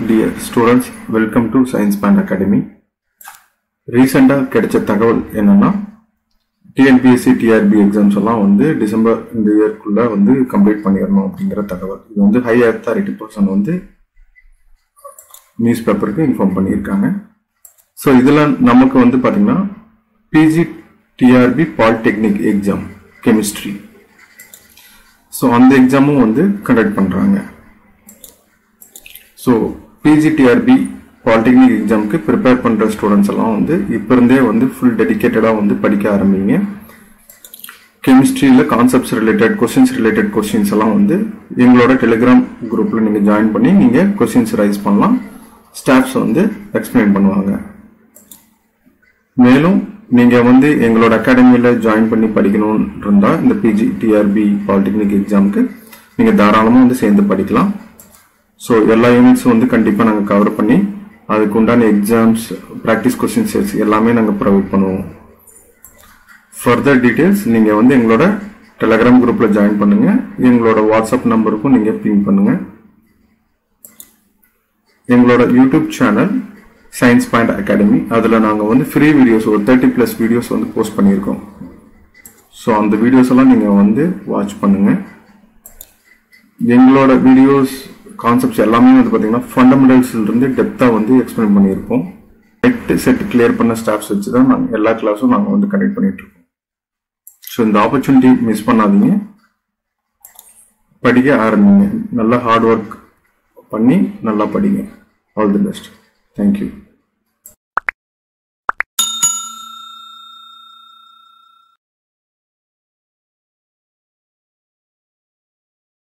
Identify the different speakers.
Speaker 1: dear students welcome to science point academy ரீசெண்டாக கிடைச்ச தகவல் என்னன்னா டிஎன்பிஎஸ்சி டிஆர்பி எக்ஸாம்ஸ் எல்லாம் வந்து டிசம்பர் இந்த இயர்க்குள்ள வந்து கம்ப்ளீட் பண்ணிடணும் அப்படிங்கிற தகவல் இது வந்து ஹை அத்தாரிட்டி பர்சன் வந்து நியூஸ் பேப்பருக்கு இன்ஃபார்ம் பண்ணியிருக்காங்க ஸோ இதில் நமக்கு வந்து பார்த்தீங்கன்னா PG TRB polytechnic exam chemistry so அந்த எக்ஸாமும் வந்து கண்டக்ட் பண்ணுறாங்க ஸோ பிஜிடிஆர்பி பாலிடெக்னிக் எக்ஸாமுக்கு ப்ரிப்பேர் பண்ணுற ஸ்டூடெண்ட்ஸ் எல்லாம் வந்து இப்போ இருந்தே வந்து ஃபுல் டெடிக்கேட்டடாக வந்து படிக்க ஆரம்பிங்க கெமிஸ்ட்ரியில் concepts related questions related questions எல்லாம் வந்து எங்களோட டெலிகிராம் குரூப்பில் நீங்கள் ஜாயின் பண்ணி நீங்கள் கொஸ்டின்ஸ் ரைஸ் பண்ணலாம் ஸ்டாஃப்ஸ் வந்து எக்ஸ்பிளைன் பண்ணுவாங்க மேலும் நீங்கள் வந்து எங்களோட அகாடமியில் ஜாயின் பண்ணி படிக்கணும்னு இருந்தால் இந்த பிஜி டிஆர்பி பாலிடெக்னிக் எக்ஸாமுக்கு நீங்கள் தாராளமாக வந்து சேர்ந்து படிக்கலாம் ஸோ எல்லா யூனிட்ஸும் வந்து கண்டிப்பாக நாங்கள் கவர் பண்ணி அதுக்கு உண்டான எக்ஸாம்ஸ் ப்ராக்டிஸ் கொஸ்டின் செட்ஸ் எல்லாமே நாங்கள் ப்ரொவைட் பண்ணுவோம் ஃபர்தர் டீட்டெயில்ஸ் நீங்கள் வந்து எங்களோட டெலகிராம் குரூப்பில் ஜாயின் பண்ணுங்கள் எங்களோட வாட்ஸ்அப் நம்பருக்கும் நீங்கள் பிங் பண்ணுங்கள் எங்களோட YouTube channel science point academy அதில் நாங்கள் வந்து ஃப்ரீ வீடியோஸ் ஒரு தேர்ட்டி ப்ளஸ் வீடியோஸ் வந்து போஸ்ட் பண்ணியிருக்கோம் ஸோ அந்த வீடியோஸ் எல்லாம் நீங்கள் வந்து வாட்ச் பண்ணுங்கள் எங்களோட வீடியோஸ் கான்செப்ட்ஸ் எல்லாமே வந்து பார்த்தீங்கன்னா ஃபண்டமெண்டல்ஸ்லேருந்து டெப்த்தாக வந்து எக்ஸ்பிளைன் பண்ணியிருப்போம் நெட் செட் கிளியர் பண்ண ஸ்டாஃப்ஸ் வச்சு தான் நாங்கள் எல்லா கிளாஸும் நாங்கள் வந்து கண்டக்ட் பண்ணிட்டு இருக்கோம் ஸோ இந்த ஆப்பர்ச்சுனிட்டி மிஸ் பண்ணாதீங்க படிக்க ஆரம்பிங்க நல்லா ஹார்ட் ஒர்க் பண்ணி நல்லா படிங்க ஆல் தி பெஸ்ட் தேங்க்யூ